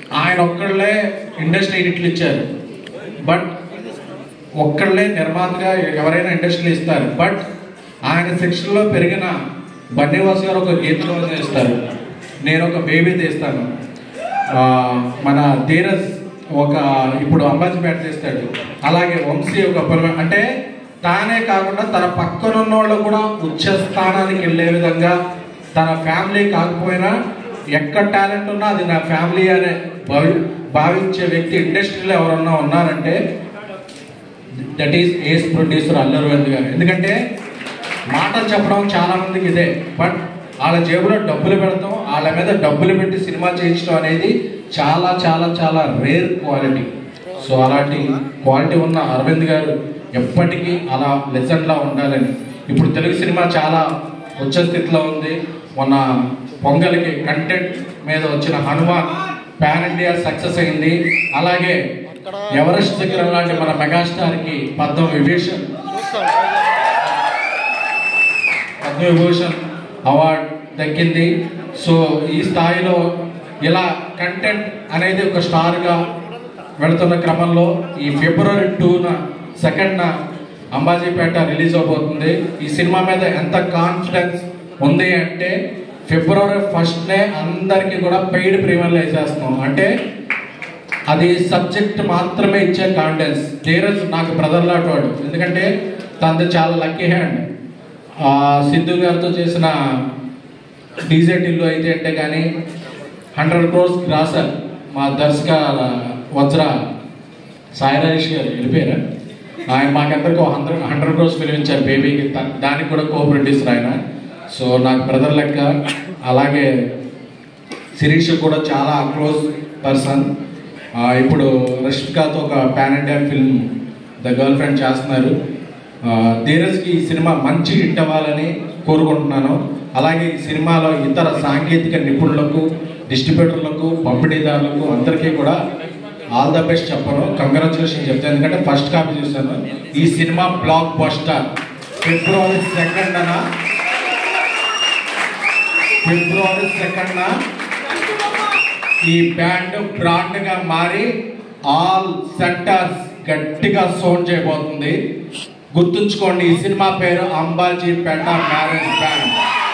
ఆయన ఒక్కళ్ళే ఇండస్ట్రీ హిట్లు ఇచ్చారు బట్ ఒక్కళ్ళే నిర్మాతగా ఎవరైనా ఇండస్ట్రీలో ఇస్తారు బట్ ఆయన శిక్షణలో పెరిగిన బన్నీవాస్ గారు ఒక గీతం ఇస్తారు నేను ఒక బేబీ తీస్తాను ఆ, మన ధీరజ్ ఒక ఇప్పుడు అంబాజీపేట చేస్తాడు అలాగే వంశీ ఒక పొలం అంటే తానే కాకుండా తన పక్కనున్న వాళ్ళు కూడా ఉచ్చ స్థానానికి వెళ్ళే విధంగా తన ఫ్యామిలీ కాకపోయినా ఎక్కడ టాలెంట్ ఉన్నా అది నా ఫ్యామిలీ అనే భావి భావించే వ్యక్తి ఇండస్ట్రీలో ఎవరన్నా ఉన్నారంటే that is ace producer Allu Aravind garu ఎందుకంటే మాటలు చెప్పడం చాలా మందికి ఇదే బట్ వాళ్ళ జేబులో డబ్బులు పెడతాం వాళ్ళ మీద డబ్బులు పెట్టి సినిమా చేయించడం అనేది చాలా చాలా చాలా రేర్ క్వాలిటీ సో అలాంటి క్వాలిటీ ఉన్న అరవింద్ గారు ఎప్పటికీ అలా లెసన్లా ఉండాలని ఇప్పుడు తెలుగు సినిమా చాలా ఉచ్చ స్థితిలో ఉంది మొన్న పొంగల్కి కంటెంట్ మీద వచ్చిన హనుమాన్ పాన్ ఇండియా సక్సెస్ అయింది అలాగే ఎవరెస్ట్ దగ్గర లాంటి మన మెగాస్టార్కి పద్మ విభూషణ్ పద్మవిభూషణ్ అవార్డ్ దక్కింది సో ఈ స్థాయిలో ఇలా కంటెంట్ అనేది ఒక స్టార్గా వెళుతున్న క్రమంలో ఈ ఫిబ్రవరి టూన సెకండ్న అంబాజీపేట రిలీజ్ అవబోతుంది ఈ సినిమా మీద ఎంత కాన్ఫిడెన్స్ ఉంది అంటే ఫిబ్రవరి ఫస్ట్నే అందరికీ కూడా పెయిడ్ ప్రీమియర్లు వేసేస్తున్నాం అంటే అది సబ్జెక్ట్ మాత్రమే ఇచ్చే కాన్ఫిడెన్స్ ధీరజ్ నాకు బ్రదర్ లాంటి వాడు ఎందుకంటే తనది చాలా లక్కీ హ్యాండ్ ఆ, సిద్ధు గారితో చేసిన డీజే టిల్లు అయితే అంటే కానీ హండ్రెడ్ క్రోర్స్ రాశారు మా దర్శక వజ్ర సాయి రాజేష్ గారు వెళ్ళిపోయారా ఆయన మాకందరికి హండ్రెడ్ హండ్రెడ్ క్రోర్స్ ఫిలిం ఇచ్చారు బేబీకి త- దానికి కూడా కో ప్రొడ్యూసర్ ఆయన సో నాకు బ్రదర్ లెక్క అలాగే శిరీష్ కూడా చాలా క్లోజ్ పర్సన్ ఇప్పుడు రష్మికాతో ఒక pan India film the girlfriend చేస్తున్నారు ఆ, ధీరజ్కి ఈ సినిమా మంచి హిట్ అవ్వాలని కోరుకుంటున్నాను అలాగే ఈ సినిమాలో ఇతర సాంకేతిక నిపుణులకు డిస్ట్రిబ్యూటర్లకు పంపిణీదారులకు అందరికీ కూడా ఆల్ ద బెస్ట్ చెప్పను కంగ్రాచులేషన్ చెప్తాను ఎందుకంటే ఫస్ట్ కాపీ చూశాను ఈ సినిమా బ్లాక్ బస్టర్ ఫిబ్రవరి సెకండ్ అనా ఫిబ్రవరి సెకండ్ ఈ బ్యాండ్ బ్రాండ్ గా మారి ఆల్ సెంటర్స్ గట్టిగా సౌండ్ చేయబోతుంది గుర్తుంచుకోండి ఈ సినిమా పేరు అంబాజీ పేట మ్యారేజ్ బ్యాండ్